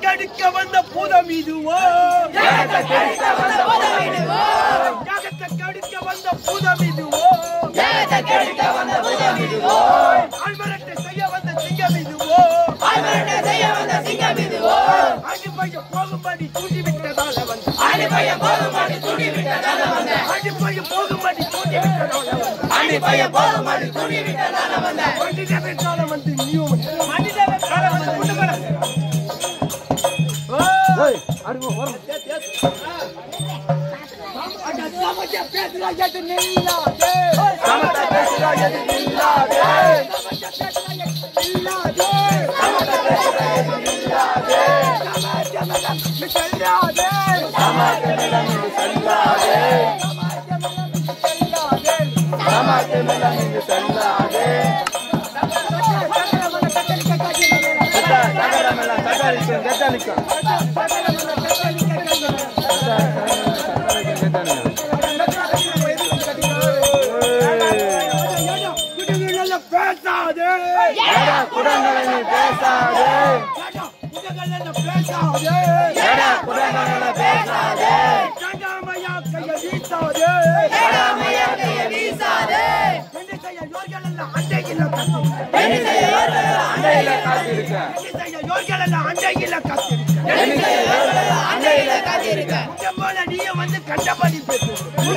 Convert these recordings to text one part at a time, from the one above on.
கெடுக்க வந்த பூதம் இதுவோ யாகத்தை கெடுக்க வந்த பூதம் இதுவோ ஆழ்மரத்தை செய்ய வந்த சிங்கம் இதுவோ ஆண்டு பையன் போகும்படி தூண்டி விட்டதால வந்து ஆண்டு பையன் போகும்படி தூண்டி விட்டதால வந்து மனிதவன் காலம் வந்து நீயும் மனிதவன் காலம் வந்து கொண்டு வர பேசாதே பேசாதே சண்டாமையா கைய வீசாதே என்ன செய்ய யோர்கள் எல்லாம் அண்டையில கத்து என்ன செய்ய யோர்கள் எல்லாம் அண்டையில கத்து உங்க போல நீயும் வந்து கண்டபடி பேசு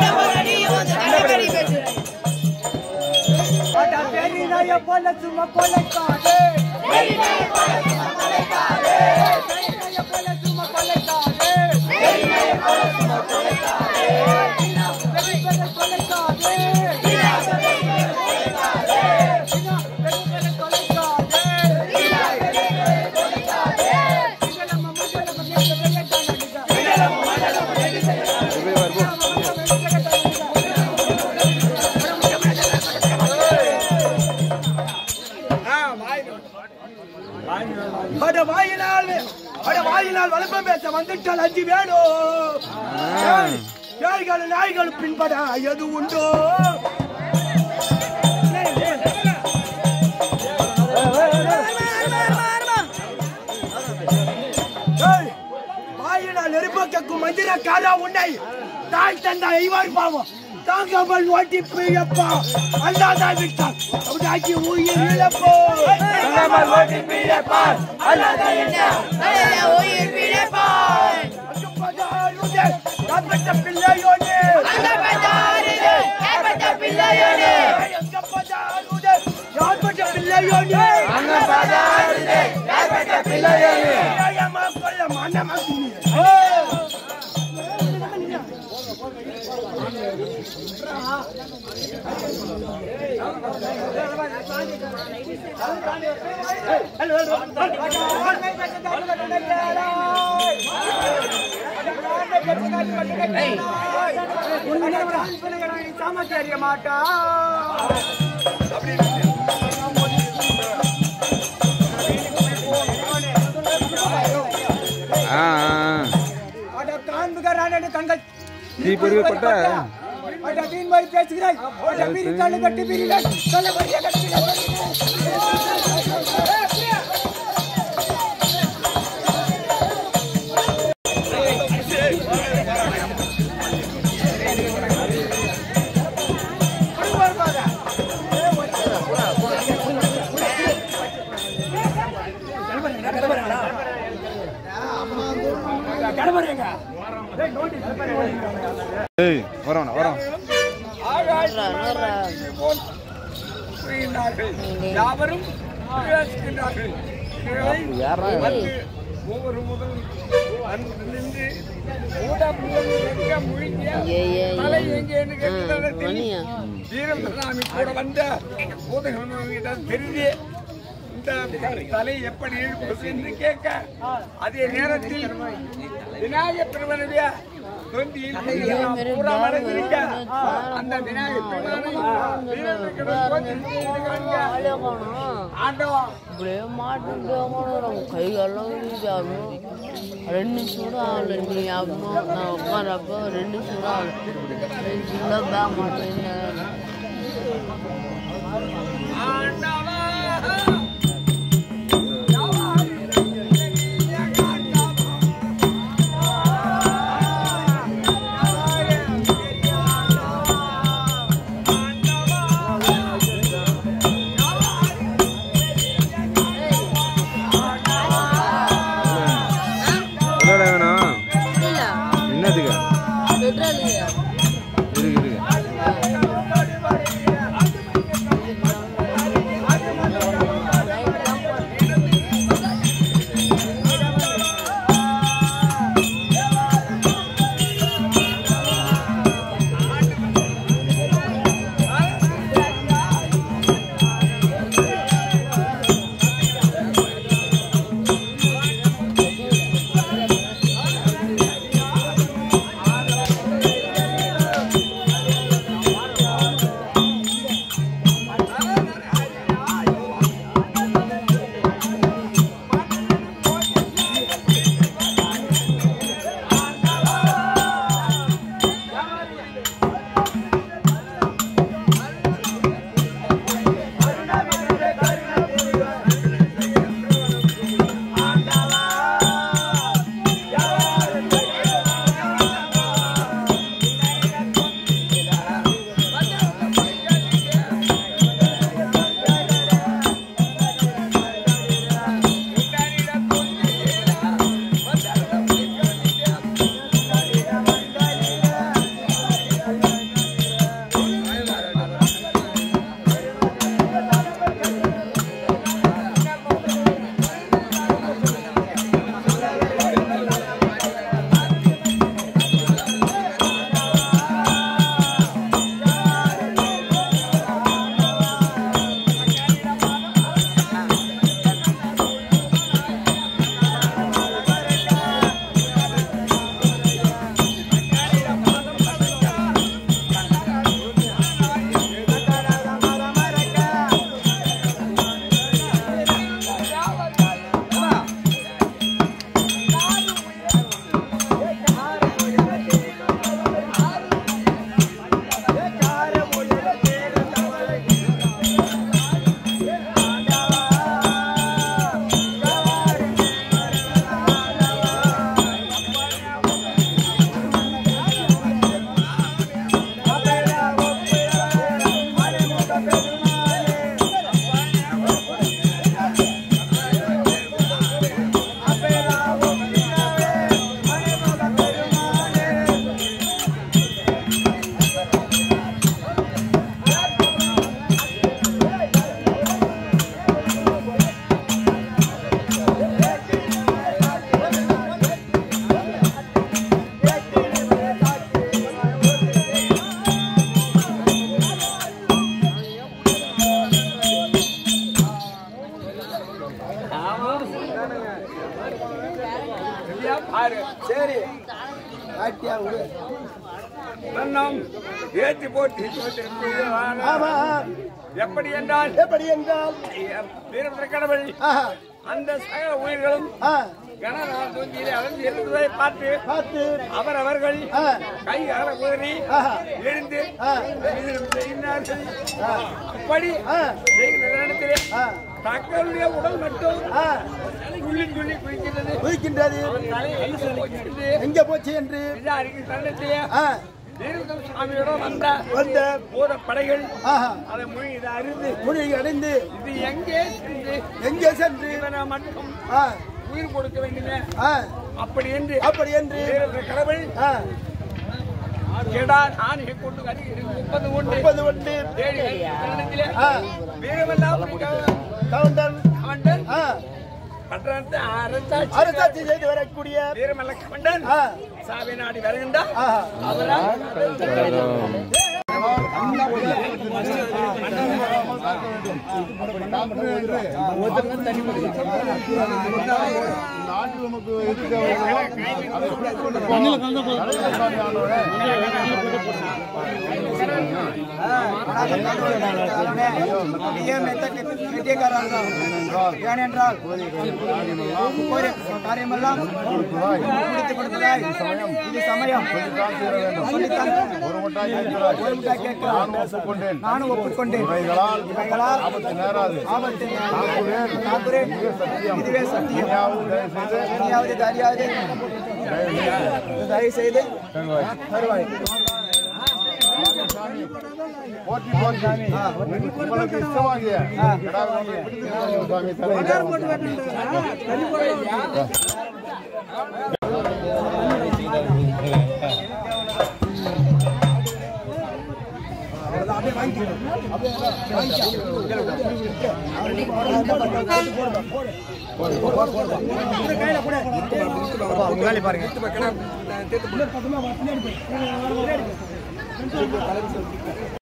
அட பெரியனாய போல சும்மா கொலைக்காதே பெரியனாய போல சும்மா கொலைக்காதே பெரியனாய போல சும்மா கொலைக்காதே பெரிய கொலைக்காதே அட வாயினால் அட வாயினால் வளர்ப்பம் பேச வந்துட்டால் அஞ்சு வேணும் நாய்கள் நாய்கள் பின்பட எது உண்டோ ஏய், வாயினால் நெருப்ப கக்கும் மந்திர காலா உன்னை தாய் தந்தா ஐவார் பாவம் தாங்காமல் ஓட்டி பிழைப்பா அல்லாதான் விட்டான் அவதாக்கி உயிர் இழப்போ தாங்காமல் ஓட்டி பிழைப்பான் காப்பட்ட பிள்ளையோனே யார்பட்ட பிள்ளையோனே நியாயமா கொல்ல மனமாக்குனீ சாமச்சாரிய மாட்டா ஆ ஆ. அட காண்புகிறான் கண்கள் நீ பெரிய கொட்டை அட தீன் மாதிரி பேசுகிறாய் அட பிரி கண்ணு கட்டி பிரிகள் சொல்ல வழிய கட்டி ஏய் வரோம் வரோம் புரிகின்றார்கள். யாவரும் பேசுகின்றார்கள். இவர்களை வந்து ஒவ்வொரு முதல் அன்று நின்று ஊட முதல் எங்க முழுங்கிய தலை எங்கேன்னு கேட்ட நேரத்தில் வீரம் சாமி கூட வந்த பூதகர்மனிடம் தெரிந்து இந்த தலை எப்படி இழுப்பது என்று கேட்க அதே நேரத்தில் விநாயகப் பெருமனுடைய தொந்தியில் பூரா மறைந்திருக்க அந்த விநாயகப் பெருமானை வீரர்களுக்கு தோன்றில் காண்க. ஆண்டவா இப்படியே மாட்டுட்டு உட்காந்துக்கிறோம் கைகாலம் வீசாம ரெண்டு நிமிஷம் கூட ஆகல நீ அம்மா நான் உட்காரப்ப ரெண்டு நிமிஷம் கூட ஆகல ரெண்டு பேக் மாட்டேன் ஆண்டவா பாரு சரி ஆட்டியா விடு மன்னம் ஏற்றி போட்டு வந்திருக்கிறீர்கள். ஆமா எப்படி என்றால் எப்படி என்றால் வீரபத்ர கடவுள் ஆஹா, அந்த சக உயிர்களும் ஆ, கணநாள் தூங்கிலே அலைந்து எழுந்ததை பார்த்து பார்த்து அவர் அவர்கள் ஆ, கை அற உதறி ஆஹா, எழுந்து ஆ, விகிதம் செய்கிறார்கள் ஆ, அப்படி ஆ, செய்கிற நேரத்திலே ஆ, தங்களுடைய உடல் மட்டும் ஆ, துள்ளி துள்ளி குளிக்கிறது குதிக்கின்றது அவன் தலை எங்கு போகிறது எங்க போச்சு என்று விசாரிக்கும் தருணத்திலே ஆ, வீரபத்ர சுவாமியோட வந்த வந்த பூத படைகள் ஆஹா, அதை மொழி இதை அறிந்து முனியை அடைந்து இது எங்கே சென்று எங்கே சென்று இவனை மட்டும் ஆ, உயிர் கொடுக்க வேண்டுமே ஆ, அப்படி என்று அப்படி என்று வீரபத்ர கடவுள் ஆ, கேடார் ஆணையை கொண்டு வருகிறது முப்பது உண்டு முப்பது ஒன்று தேடி தருணத்திலே ஆ, வீரமெல்லாம் கவுண்டன் கமண்டன் ஆ, பட்டணத்தை அரசாட்சி அரசாட்சி செய்து வரக்கூடிய வீரமல்ல கமண்டன் ஆ, சாவி நாடி வருகின்றார் ஆஹா, அவரால் நாட்டில் நமக்கு எது தேவையோ அதை ஏனென்றால் கோரிய காரியமெல்லாம் முடித்துக் கொடுத்ததாய் இது சமயம் சொல்லித்தான் ஒரு முட்டாய் கேட்கிறாய். ஒரு முட்டாய் கேட்கிறாய். நான் ஒப்புக்கொண்டேன் நானும் ஒப்புக்கொண்டேன் இவைகளால் இவைகளால் ஆபத்து நேராது ஆபத்து காக்குவேன். காக்குறேன். இதுவே சத்தியம் இதுவே சத்தியம் இனியாவது தயவு செய்து இனியாவது அறியாது தயவு செய்து தருவாய் போற்றி போற்றி உங்களுக்கு இஷ்டமாகிய கடாவை பிடித்து சாமி தலைவர் கையில கூட